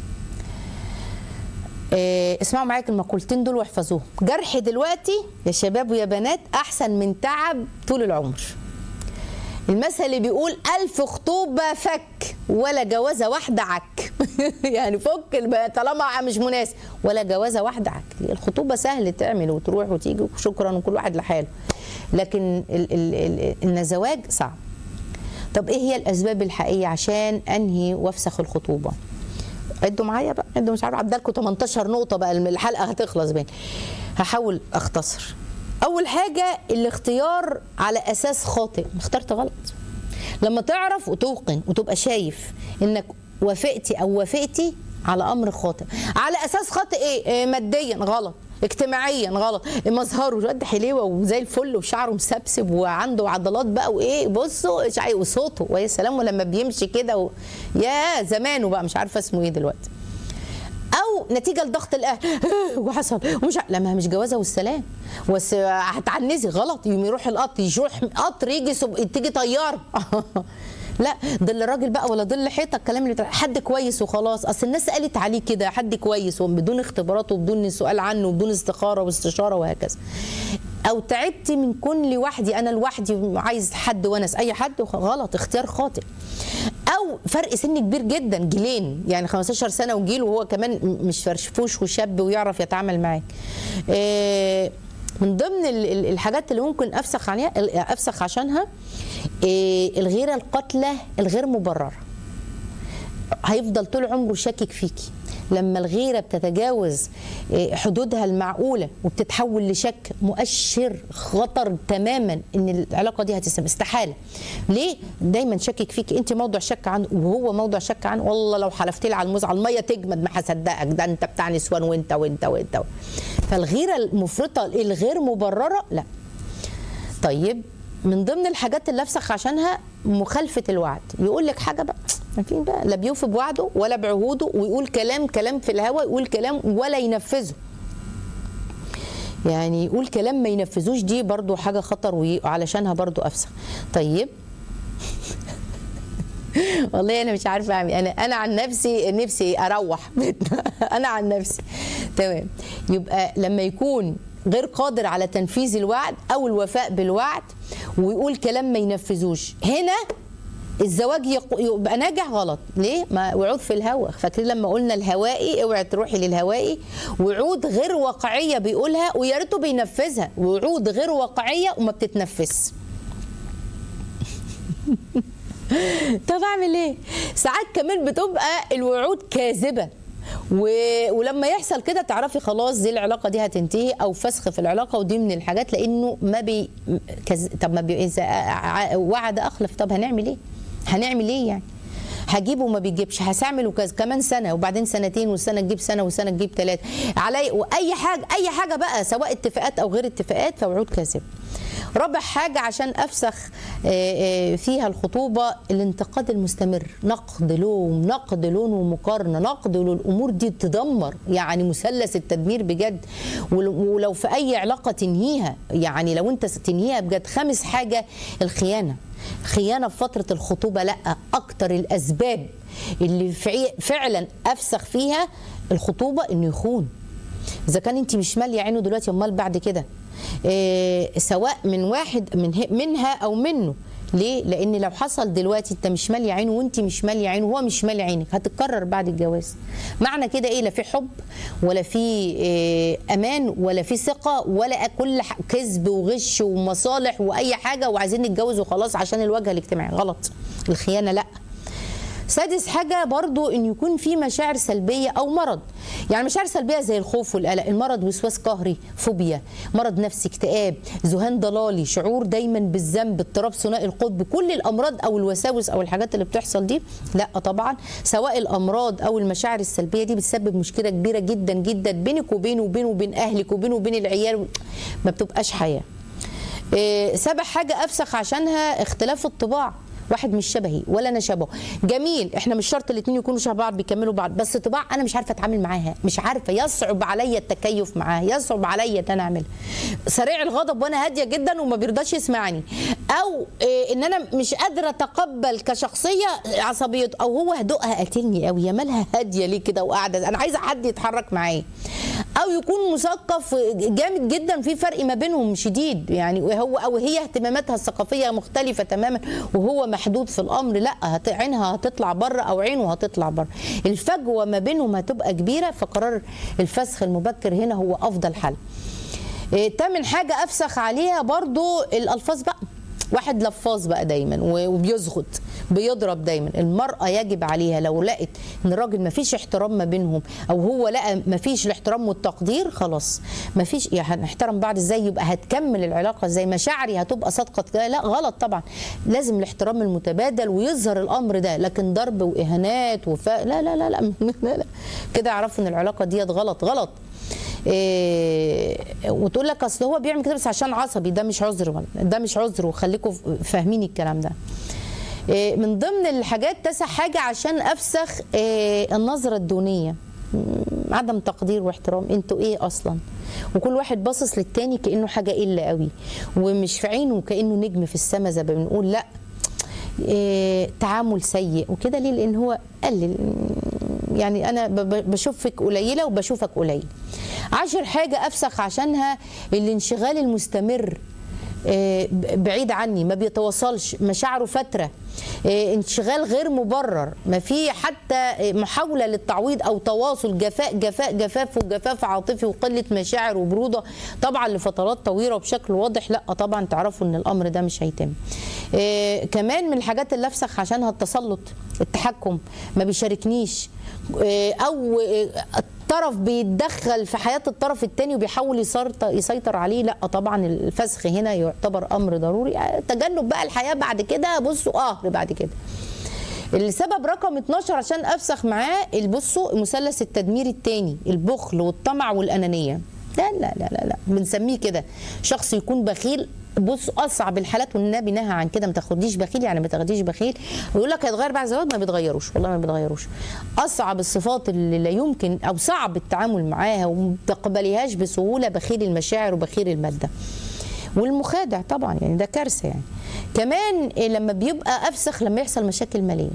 إيه اسمعوا معايا المقولتين دول واحفظوهم جرح دلوقتي يا شباب ويا بنات احسن من تعب طول العمر المثل اللي بيقول ألف خطوبة فك ولا جوازة واحدة عك يعني فك الب- طالما مش مناسب ولا جوازة واحدة عك الخطوبة سهل تعمل وتروح وتيجي وشكرا وكل واحد لحاله لكن ال ال ال ان الزواج صعب طب ايه هي الاسباب الحقيقيه عشان انهي وافسخ الخطوبه عدوا معايا بقى عدوا مش عارف عدالكم 18 نقطه بقى الحلقه هتخلص بين هحاول اختصر اول حاجه الاختيار على اساس خاطئ اخترت غلط لما تعرف وتوقن وتبقى شايف انك وافقتي او وافقتي على امر خاطئ على اساس خاطئ ايه, إيه ماديا غلط اجتماعيا غلط مظهره قد حليوه وزي الفل وشعره مسبسب وعنده عضلات بقى وايه بصوا إيش عاي- وصوته ويا سلام ولما بيمشي كده و... يا زمانه بقى مش عارفه اسمه ايه دلوقتي او نتيجه لضغط الاهل وحصل ومش ع- لا ما هي مش جوازه والسلام بس هتعنزي غلط يوم يروح القطر يروح قطر يجي سب... تيجي طياره لا ظل راجل بقى ولا ظل حيطه الكلام اللي بتاع- حد كويس وخلاص اصل الناس قالت عليه كده حد كويس وبدون اختبارات وبدون سؤال عنه وبدون استخاره واستشاره وهكذا او تعبتي من كون لوحدي انا لوحدي عايز حد ونس اي حد وخ- غلط اختيار خاطئ او فرق سن كبير جدا جيلين يعني 15 سنه وجيل وهو كمان م- مش فرشفوش وشاب ويعرف يتعامل معاك آه، من ضمن ال- ال- الحاجات اللي ممكن افسخ عليها افسخ عشانها آه، الغيره القاتله الغير مبرره هيفضل طول عمره شاكك فيكي لما الغيرة بتتجاوز آه، حدودها المعقولة وبتتحول لشك مؤشر خطر تماما ان العلاقة دي هتستمر استحالة ليه دايما شاكك فيكي انت موضوع شك عنه وهو موضوع شك عنه والله لو حلفت لي على الموز على المية تجمد ما هصدقك ده انت بتاع نسوان وانت وانت وانت فالغيرة المفرطة الغير مبررة لا طيب من ضمن الحاجات اللي افسخ عشانها مخالفه الوعد يقول لك حاجه بقى عارفين بقى لا بيوفي بوعده ولا بعهوده ويقول كلام كلام في الهوا يقول كلام ولا ينفذه يعني يقول كلام ما ينفذوش دي برضو حاجة خطر وعلشانها برضو أفسخ طيب والله انا مش عارفه اعمل انا انا عن نفسي نفسي اروح بيتنا انا عن نفسي تمام يبقى لما يكون غير قادر على تنفيذ الوعد او الوفاء بالوعد ويقول كلام ما ينفذوش هنا الزواج يق- يبقى ناجح غلط ليه ما وعود في الهوا فاكرين لما قلنا الهوائي اوعي تروحي للهوائي وعود غير واقعيه بيقولها ويا ريته بينفذها وعود غير واقعيه وما بتتنفذش طب اعمل ايه ساعات كمان بتبقى الوعود كاذبه و... ولما يحصل كده تعرفي خلاص دي العلاقه دي هتنتهي او فسخ في العلاقه ودي من الحاجات لانه ما بي كز... طب ما بي... اذا ع- وعد اخلف طب هنعمل ايه هنعمل ايه يعني هجيبه وما بيجيبش هستعمل كذا كمان سنه وبعدين سنتين والسنه تجيب سنه والسنه تجيب ثلاثه علي واي حاجه اي حاجه بقى سواء اتفاقات او غير اتفاقات فوعود كاذبه رابع حاجة عشان أفسخ آه، آه، فيها الخطوبة الانتقاد المستمر نقد لوم نقد لون ومقارنة نقد للأمور دي تدمر يعني مثلث التدمير بجد ول- ولو في أي علاقة تنهيها يعني لو أنت تنهيها بجد خامس حاجة الخيانة خيانة في فترة الخطوبة لا أكتر الأسباب اللي فعي- فعلا أفسخ فيها الخطوبة إنه يخون اذا كان انت مش ماليه عينه دلوقتي امال بعد كده إيه سواء من واحد من ه- منها او منه ليه؟ لان لو حصل دلوقتي انت مش ماليه عينه وانت مش ماليه عينه وهو مش مالي عينك هتتكرر بعد الجواز. معنى كده ايه؟ لا في حب ولا في إيه امان ولا في ثقه ولا كل ح- كذب وغش ومصالح واي حاجه وعايزين نتجوز وخلاص عشان الواجهه الاجتماعي غلط. الخيانه لا. سادس حاجة برضو ان يكون في مشاعر سلبية او مرض يعني مشاعر سلبية زي الخوف والقلق المرض وسواس قهري فوبيا مرض نفسي اكتئاب ذهان ضلالي شعور دايما بالذنب اضطراب ثنائي القطب كل الامراض او الوساوس او الحاجات اللي بتحصل دي لا طبعا سواء الامراض او المشاعر السلبية دي بتسبب مشكلة كبيرة جدا جدا بينك وبينه وبينه وبين اهلك وبينه وبين العيال ما بتبقاش حياة إيه، سابع حاجة أفسخ عشانها اختلاف الطباع واحد مش شبهي ولا انا شبهه جميل احنا مش شرط الاثنين يكونوا شبه بعض بيكملوا بعض بس طباع انا مش عارفه اتعامل معاها مش عارفه يصعب عليا التكيف معاها يصعب عليا ان انا اعملها سريع الغضب وانا هاديه جدا وما بيرضاش يسمعني او إيه ان انا مش قادره اتقبل كشخصيه عصبيته او هو هدوءها قاتلني قوي يا مالها هاديه ليه كده وقاعده انا عايزه حد يتحرك معايا او يكون مثقف جامد جدا في فرق ما بينهم شديد يعني وهو او هي اهتماماتها الثقافيه مختلفه تماما وهو محدود في الامر لا هت- عينها هتطلع بره او عينه هتطلع بره الفجوه ما بينهم هتبقى كبيره فقرار الفسخ المبكر هنا هو افضل حل إيه، تامن حاجه افسخ عليها برضو الالفاظ بقى واحد لفاظ بقى دايما و- وبيزغط بيضرب دايما المرأة يجب عليها لو لقت ان الراجل ما فيش احترام ما بينهم او هو لقى ما فيش الاحترام والتقدير خلاص ما فيش يعني هنحترم بعض ازاي يبقى هتكمل العلاقة ازاي مشاعري هتبقى صادقة كده لا غلط طبعا لازم الاحترام المتبادل ويظهر الامر ده لكن ضرب واهانات وفاء لا لا لا لا, لا, لا. كده اعرفوا ان العلاقة ديت غلط غلط إيه وتقول لك اصل هو بيعمل كده بس عشان عصبي ده مش عذر والله. ده مش عذر وخليكم فاهمين الكلام ده إيه من ضمن الحاجات تسع حاجه عشان افسخ إيه النظره الدونيه مم، عدم تقدير واحترام انتوا ايه اصلا وكل واحد باصص للتاني كانه حاجه قله قوي ومش في عينه كانه نجم في السماء زي ما بنقول لا إيه تعامل سيء وكده ليه لان هو قلل يعني انا ب- ب- بشوفك قليله وبشوفك قليل عشر حاجه افسخ عشانها الانشغال المستمر آه، ب- بعيد عني ما بيتواصلش مشاعره فتره آه، انشغال غير مبرر ما في حتى آه، محاوله للتعويض او تواصل جفاء جفاء جفاف وجفاف عاطفي وقله مشاعر وبروده طبعا لفترات طويله وبشكل واضح لا طبعا تعرفوا ان الامر ده مش هيتم آه، كمان من الحاجات اللي افسخ عشانها التسلط التحكم ما بيشاركنيش آه، او آه، الطرف بيتدخل في حياه الطرف الثاني وبيحاول يسيطر يسيطر عليه لا طبعا الفسخ هنا يعتبر امر ضروري آه، تجنب بقى الحياه بعد كده بصوا قهر بعد كده السبب رقم 12 عشان افسخ معاه بصوا مثلث التدمير الثاني البخل والطمع والانانيه لا لا لا لا لا بنسميه كده شخص يكون بخيل بص اصعب الحالات والنبي نهى عن كده ما تاخديش بخيل يعني ما تاخديش بخيل ويقول لك هيتغير بعد الزواج ما بيتغيروش والله ما بيتغيروش اصعب الصفات اللي لا يمكن او صعب التعامل معاها وما تقبليهاش بسهوله بخيل المشاعر وبخيل الماده والمخادع طبعا يعني ده كارثه يعني كمان إيه لما بيبقى افسخ لما يحصل مشاكل ماليه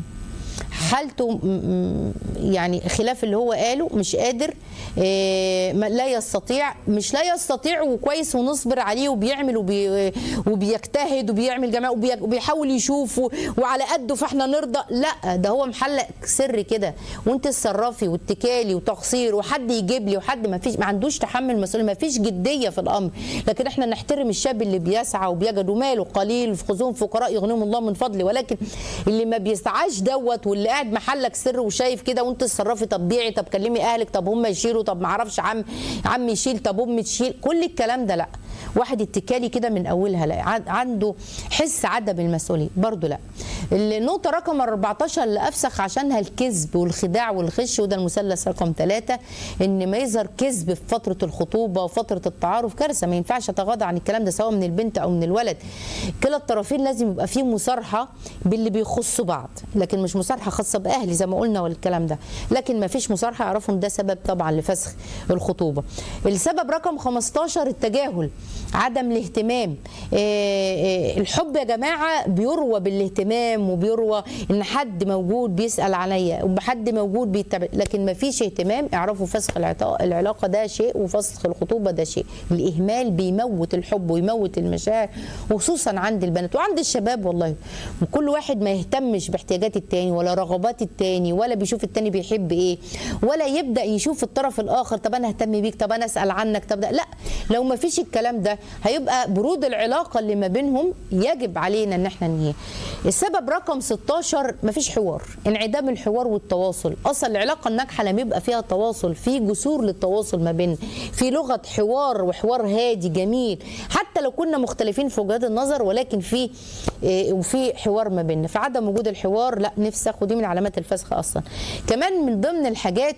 حالته م- م- يعني خلاف اللي هو قاله مش قادر إيه، ما- لا يستطيع مش لا يستطيع وكويس ونصبر عليه وبيعمل وبي وبيجتهد وبيعمل جماعة وبي- وبيحاول يشوف و- وعلى قده فاحنا نرضى لا ده هو محلق سر كده وانت تصرفي واتكالي وتقصير وحد يجيب لي وحد ما فيش ما عندوش تحمل مسؤوليه ما فيش جديه في الامر لكن احنا نحترم الشاب اللي بيسعى وبيجد وماله قليل خذوهم فقراء يغنيهم الله من فضله ولكن اللي ما بيسعاش دوت واللي قاعد محلك سر وشايف كده وانت تصرفي طب بيعي طب كلمي اهلك طب هم يشيلوا طب ما اعرفش عم عم يشيل طب ام تشيل كل الكلام ده لا واحد اتكالي كده من اولها لا عن- عنده حس عدم المسؤوليه برضه لا النقطه رقم 14 اللي افسخ عشانها الكذب والخداع والغش وده المثلث رقم ثلاثة ان ما يظهر كذب في فتره الخطوبه وفتره التعارف كارثه ما ينفعش اتغاضى عن الكلام ده سواء من البنت او من الولد كلا الطرفين لازم يبقى فيه مصارحه باللي بيخصوا بعض لكن مش مصارحه خاصه باهلي زي ما قلنا والكلام ده لكن ما فيش مصارحه اعرفهم ده سبب طبعا لفسخ الخطوبه السبب رقم 15 التجاهل عدم الاهتمام آه، آه، الحب يا جماعه بيروى بالاهتمام وبيروى ان حد موجود بيسال عليا وحد موجود بيتابع لكن ما فيش اهتمام اعرفوا فسخ العطاء- العلاقه ده شيء وفسخ الخطوبه ده شيء الاهمال بيموت الحب ويموت المشاعر وخصوصا عند البنات وعند الشباب والله كل واحد ما يهتمش باحتياجات التاني ولا رغبات التاني ولا بيشوف التاني بيحب ايه ولا يبدا يشوف الطرف الاخر طب انا اهتم بيك طب انا اسال عنك طب ده لا لو ما فيش الكلام ده هيبقى برود العلاقه اللي ما بينهم يجب علينا ان احنا ننهيها السبب رقم 16 ما فيش حوار انعدام الحوار والتواصل اصلا العلاقه الناجحه لما يبقى فيها تواصل في جسور للتواصل ما بين في لغه حوار وحوار هادي جميل حتى لو كنا مختلفين في وجهات النظر ولكن في إيه، وفي حوار ما بيننا فعدم وجود الحوار لا نفسخ ودي من علامات الفسخ اصلا كمان من ضمن الحاجات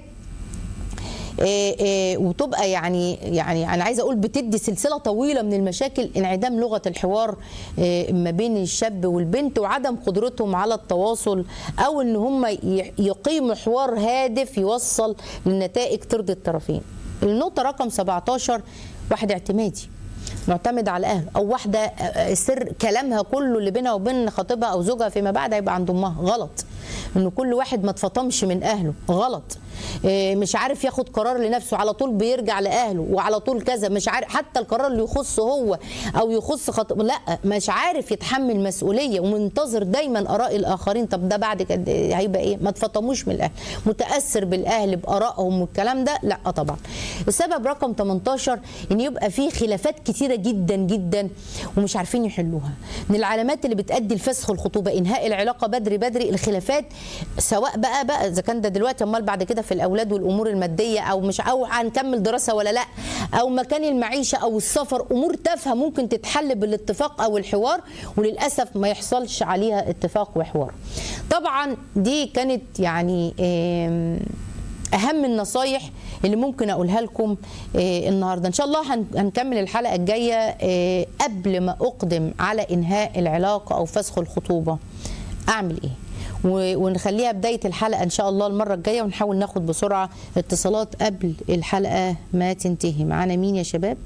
إيه إيه وتبقى يعني يعني انا عايزه اقول بتدي سلسله طويله من المشاكل انعدام لغه الحوار إيه ما بين الشاب والبنت وعدم قدرتهم على التواصل او ان هم ي- يقيموا حوار هادف يوصل لنتائج ترضي الطرفين. النقطه رقم 17 واحد اعتمادي معتمد على اهله او واحده آه، سر كلامها كله اللي بينها وبين خطيبها او زوجها فيما بعد هيبقى عند امها غلط ان كل واحد ما اتفطمش من اهله غلط إيه، مش عارف ياخد قرار لنفسه على طول بيرجع لاهله وعلى طول كذا مش عارف حتى القرار اللي يخصه هو او يخص خطيب لا مش عارف يتحمل مسؤوليه ومنتظر دايما اراء الاخرين طب ده بعد كده هيبقى ايه ما تفطموش من الاهل متاثر بالاهل بارائهم والكلام ده لا طبعا السبب رقم 18 ان يبقى في خلافات كتيره جدا جدا ومش عارفين يحلوها من العلامات اللي بتؤدي لفسخ الخطوبه انهاء العلاقه بدري بدري الخلافات سواء بقى بقى اذا كان ده دلوقتي امال بعد كده في الاولاد والامور الماديه او مش او هنكمل دراسه ولا لا او مكان المعيشه او السفر امور تافهه ممكن تتحل بالاتفاق او الحوار وللاسف ما يحصلش عليها اتفاق وحوار طبعا دي كانت يعني آم، اهم النصايح اللي ممكن اقولها لكم آه، النهارده ان شاء الله هن- هنكمل الحلقه الجايه آه، قبل ما اقدم على انهاء العلاقه او فسخ الخطوبه اعمل ايه و- ونخليها بدايه الحلقه ان شاء الله المره الجايه ونحاول ناخد بسرعه اتصالات قبل الحلقه ما تنتهي معانا مين يا شباب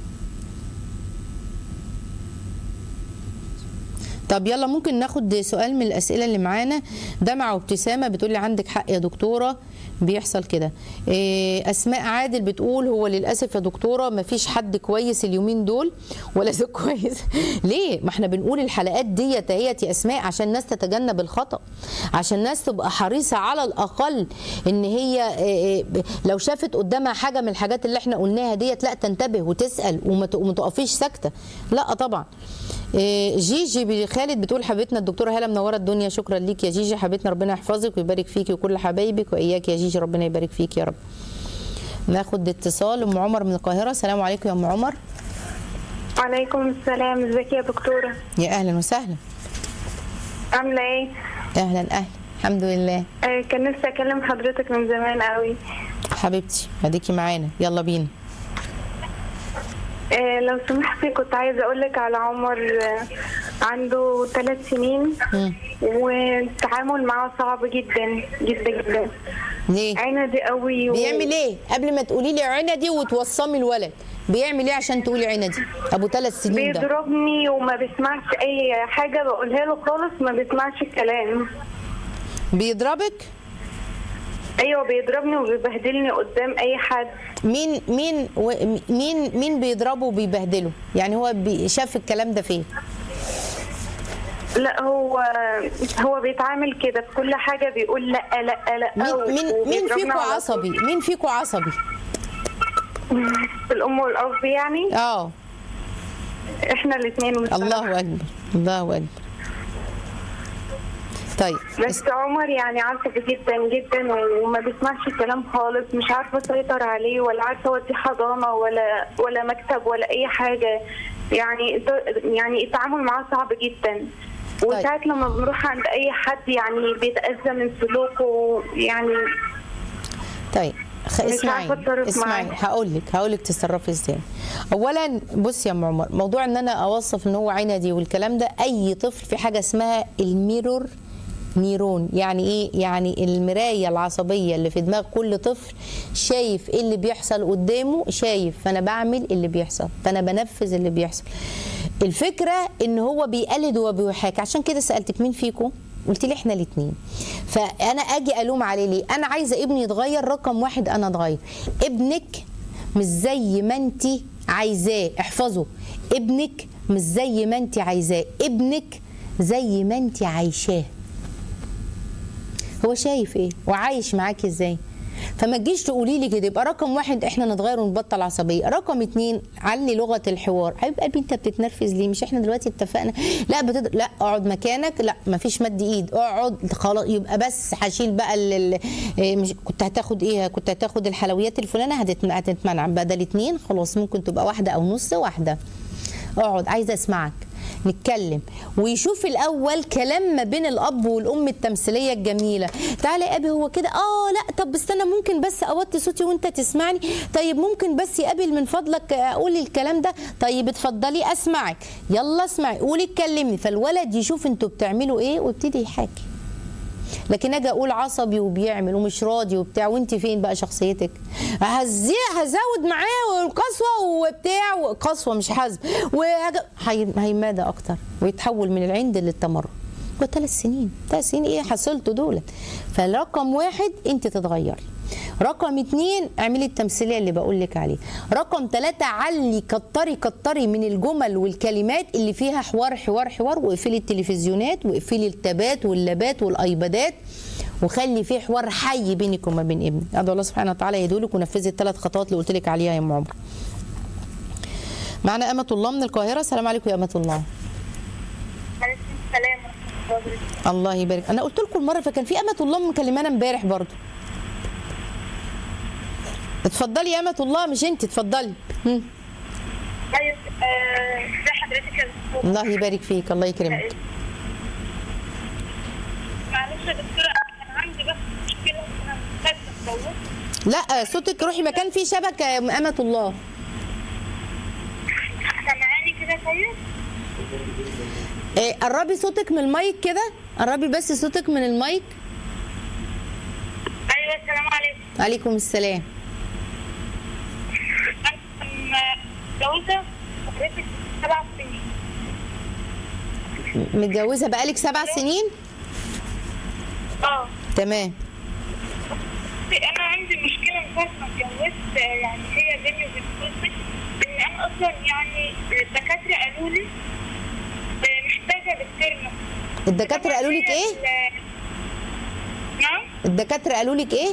طب يلا ممكن ناخد سؤال من الاسئله اللي معانا ده مع ابتسامه بتقول لي عندك حق يا دكتوره بيحصل كده إيه، اسماء عادل بتقول هو للاسف يا دكتوره ما فيش حد كويس اليومين دول ولا زوج كويس ليه ما احنا بنقول الحلقات ديت اهيت يا اسماء عشان الناس تتجنب الخطا عشان الناس تبقى حريصه على الاقل ان هي إيه، إيه، لو شافت قدامها حاجه من الحاجات اللي احنا قلناها ديت لا تنتبه وتسال وما ت- وما تقفيش ساكته لا طبعا إيه، جيجي بي- خالد بتقول حبيبتنا الدكتوره هاله منوره الدنيا شكرا ليك يا جيجي حبيبتنا ربنا يحفظك ويبارك فيكي وكل حبايبك واياك يا جيجي ربنا يبارك فيك يا رب ناخد اتصال ام عمر من القاهره السلام عليكم يا ام عمر وعليكم السلام ازيك يا دكتورة يا اهلا وسهلا عاملة ايه؟ اهلا اهلا الحمد لله آه كان نفسي اكلم حضرتك من زمان قوي حبيبتي اديكي معانا يلا بينا آه لو سمحتي كنت عايزة أقول لك على عمر آه عنده ثلاث سنين مم. والتعامل معاه صعب جدا جدا جدا ليه عندي قوي و... بيعمل ايه قبل ما تقولي لي عندي وتوصمي الولد بيعمل ايه عشان تقولي عندي ابو ثلاث سنين ده بيضربني وما بيسمعش أي حاجة بقولها له خالص ما بيسمعش الكلام بيضربك أيوه بيضربني وبيبهدلني قدام أي حد مين مين و- مين مين بيضربه وبيبهدله يعني هو بي- شاف الكلام ده فين لا هو هو بيتعامل كده في كل حاجة بيقول لا لا لا مين مين مين وبيضربنا فيكو على طول. عصبي مين فيكو عصبي الأم والأب يعني اه احنا الاثنين الله اكبر الله اكبر طيب بس عمر يعني عصبي جدا جدا وما بيسمعش الكلام خالص مش عارفه اسيطر عليه ولا عارفه اوديه حضانه ولا ولا مكتب ولا اي حاجه يعني يعني التعامل معاه صعب جدا وساعات لما بنروح عند اي حد يعني بيتاذى من سلوكه يعني طيب خ- مش اسمعي عارفة أتصرف اسمعي معاه. هقول لك هقول لك تتصرفي ازاي اولا بصي يا ام عمر موضوع ان انا اوصف ان هو عندي والكلام ده اي طفل في حاجه اسمها الميرور نيرون يعني ايه يعني المرايه العصبيه اللي في دماغ كل طفل شايف ايه اللي بيحصل قدامه شايف فانا بعمل اللي بيحصل فانا بنفذ اللي بيحصل الفكره ان هو بيقلد وبيحاكي عشان كده سالتك مين فيكم قلت لي احنا الاثنين فانا اجي الوم عليه ليه انا عايزه ابني يتغير رقم واحد انا اتغير ابنك مش زي ما انت عايزاه احفظه ابنك مش زي ما انت عايزاه ابنك زي ما انت عايشاه هو شايف ايه وعايش معاكي ازاي فما تجيش تقولي لي كده يبقى رقم واحد احنا نتغير ونبطل عصبيه رقم اتنين علي لغه الحوار حبيب قلبي انت بتتنرفز ليه مش احنا دلوقتي اتفقنا لا بتد... لا اقعد مكانك لا ما فيش مد ايد اقعد خلاص يبقى بس هشيل بقى ال... ال... إيه مش كنت هتاخد ايه كنت هتاخد الحلويات الفلانيه هتتم... هتتمنع بدل اتنين خلاص ممكن تبقى واحده او نص واحده اقعد عايزه اسمعك نتكلم ويشوف الاول كلام ما بين الاب والام التمثيليه الجميله تعالى يا ابي هو كده اه لا طب استنى ممكن بس اوطي صوتي وانت تسمعني طيب ممكن بس يا ابي من فضلك اقول الكلام ده طيب اتفضلي اسمعك يلا اسمعي قولي اتكلمي فالولد يشوف انتوا بتعملوا ايه ويبتدي يحاكي لكن اجي اقول عصبي وبيعمل ومش راضي وبتاع وانت فين بقى شخصيتك هزي هزود معاه والقسوه وبتاع قسوه مش حزم وهيمادى اكتر ويتحول من العند للتمرد وثلاث سنين ثلاث سنين ايه حصلته دولت فرقم واحد انت تتغيري رقم اتنين اعملي التمثيليه اللي بقول لك عليه رقم ثلاثة علي كتري كتري من الجمل والكلمات اللي فيها حوار حوار حوار واقفلي التلفزيونات واقفلي التابات واللابات والايبادات وخلي فيه حوار حي بينك وما بين ابنك ادعو الله سبحانه وتعالى يهدولك ونفذي الثلاث خطوات اللي قلت لك عليها يا ام عمر معنا أمة الله من القاهرة السلام عليكم يا أمة الله عليكم السلام ورحمه الله وبركاته الله يبارك أنا قلت لكم المرة فكان في أمة الله مكلمانا امبارح برضو اتفضلي يا أمة الله مش أنت اتفضلي هم. ايوه ازي حضرتك يا دكتور الله يبارك فيك الله يكرمك معلش يا دكتوره كان عندي بس مشكله انا محتاجه اتجوز لا صوتك روحي مكان فيه شبكة يا أمة الله سامعاني كده طيب إيه، قربي صوتك من المايك كده قربي بس صوتك من المايك ايوه السلام عليكم عليكم السلام انا متجوزه حضرتك سبع سنين متجوزة بقالك سبع سنين اه تمام انا عندي مشكله من ساعه ما اتجوزت يعني هي بيني وبين جوزي ان انا اصلا يعني الدكاتره قالوا لي محتاجه دكتور نفسي الدكاترة قالوا لك إيه؟ نعم الدكاترة قالوا لك إيه؟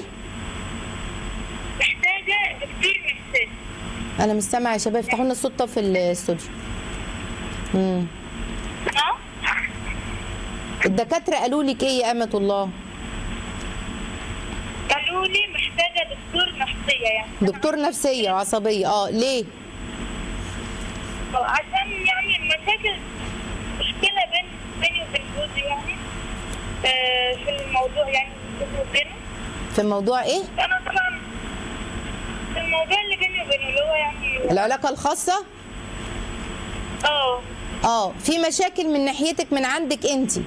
محتاجه دكتور نفسي أنا مش سامعة يا شباب افتحوا لنا الصوت طب في الاستوديو امم نعم الدكاترة قالوا لك إيه يا أمة الله؟ قالوا لي محتاجه دكتور نفسيه يعني دكتور نفسية وعصبية اه ليه؟ عشان يعني المشاكل مشكله بين بيني وبين جوزي يعني آه، في الموضوع يعني بيني وبينه في موضوع إيه؟ انا طبعا في الموضوع اللي بيني وبينه اللي هو يعني العلاقة الخاصة؟ اه اه في مشاكل من ناحيتك من عندك انت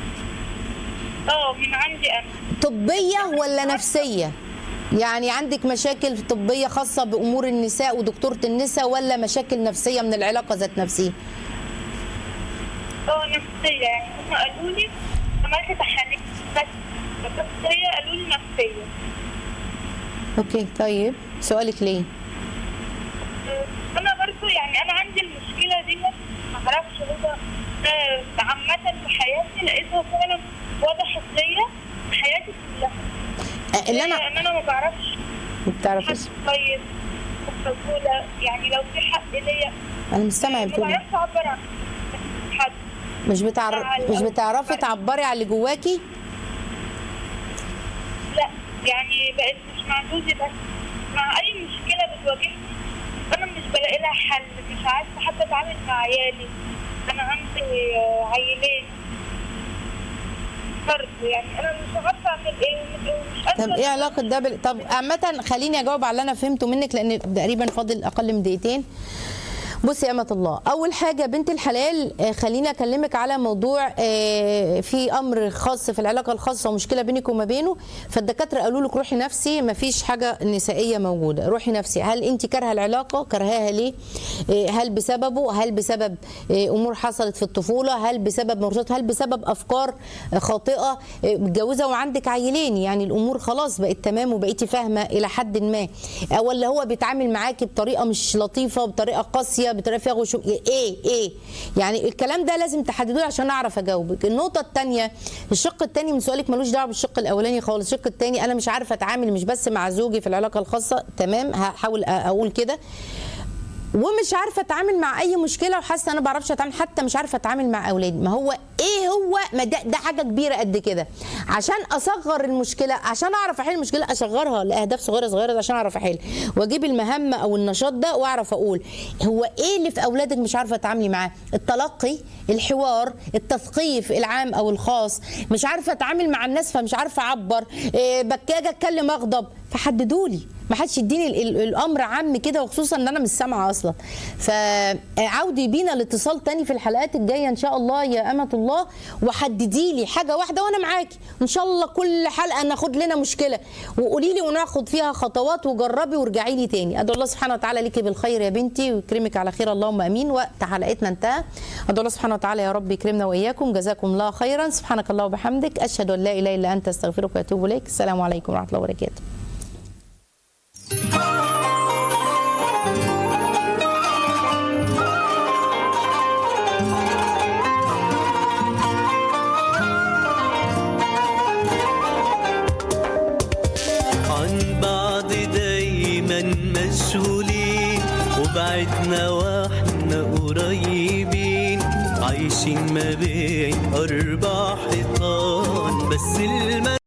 اه من عندي انا طبيه ولا نفسيه يعني عندك مشاكل طبيه خاصه بامور النساء ودكتوره النساء ولا مشاكل نفسيه من العلاقه ذات نفسها اه نفسية يعني هم قالوا لي عملت تحاليل بس بس هي قالوا لي نفسية اوكي طيب سؤالك ليه انا برضو يعني انا عندي المشكله دي ما اعرفش هو آه، عامه في حياتي لقيتها فعلا وضحت ليا في حياتي كلها آه، اللي انا ان انا ما بعرفش ما حد بتعرفيش كويس رجوله يعني لو في حق ليا انا مش سامعه ما بتقولي بعرفش اعبر عن حد مش بتعرف مش بتعرفي تعبري على اللي جواكي لا يعني بقيت مش مع جوزي بس مع اي مشكله بتواجهني انا مش بلاقي لها حل مش عارفه حتى اتعامل مع عيالي انا عندي آه، عيلين فرد يعني انا مش عارفه اعمل ايه ومش طب قادره ايه علاقه ده بال... طب عامه خليني اجاوب على اللي انا فهمته منك لان تقريبا فاضل اقل من دقيقتين بصي يا أمة الله أول حاجة بنت الحلال آه، خليني أكلمك على موضوع آه، في أمر خاص في العلاقة الخاصة ومشكلة بينك وما بينه فالدكاترة قالوا لك روحي نفسي مفيش حاجة نسائية موجودة روحي نفسي هل أنت كارهة العلاقة كرهاها ليه آه، هل بسببه هل بسبب آه، أمور حصلت في الطفولة هل بسبب مرتبط هل بسبب أفكار آه، خاطئة آه، متجوزة وعندك عيلين يعني الأمور خلاص بقت تمام وبقيتي فاهمة إلى حد ما آه، ولا هو بيتعامل معاكي بطريقة مش لطيفة بطريقة قاسية بطريقة فيها غشوم ايه ايه يعني الكلام ده لازم تحددوه عشان اعرف اجاوبك النقطه الثانيه الشق الثاني من سؤالك ملوش دعوه بالشق الاولاني خالص الشق الثاني انا مش عارفه اتعامل مش بس مع زوجي في العلاقه الخاصه تمام هحاول أ- اقول كده ومش عارفه اتعامل مع اي مشكله وحاسه انا ما بعرفش اتعامل حتى مش عارفه اتعامل مع اولادي ما هو ايه هو ما ده, ده حاجه كبيره قد كده عشان اصغر المشكله عشان اعرف احل المشكله اشغرها لاهداف صغيره صغيره عشان اعرف احل واجيب المهمه او النشاط ده واعرف اقول هو ايه اللي في اولادك مش عارفه اتعاملي معاه التلقي الحوار التثقيف العام او الخاص مش عارفه اتعامل مع الناس فمش عارفه اعبر إيه بكاجه اتكلم اغضب فحددوا لي ما حدش يديني ال- ال- الامر عام كده وخصوصا ان انا مش سامعه اصلا فعودي بينا الاتصال تاني في الحلقات الجايه ان شاء الله يا امه الله وحددي لي حاجه واحده وانا معاكي ان شاء الله كل حلقه ناخد لنا مشكله وقولي لي وناخد فيها خطوات وجربي وارجعي لي تاني ادعو الله سبحانه وتعالى ليكي بالخير يا بنتي ويكرمك على خير اللهم امين وقت حلقتنا انتهى ادعو الله سبحانه وتعالى يا رب يكرمنا واياكم جزاكم الله خيرا سبحانك الله وبحمدك اشهد ان لا اله الا انت استغفرك واتوب اليك السلام عليكم ورحمه الله وبركاته عن بعض دايما مشغولين وبعدنا واحنا قريبين عايشين ما بين أربع حيطان بس الم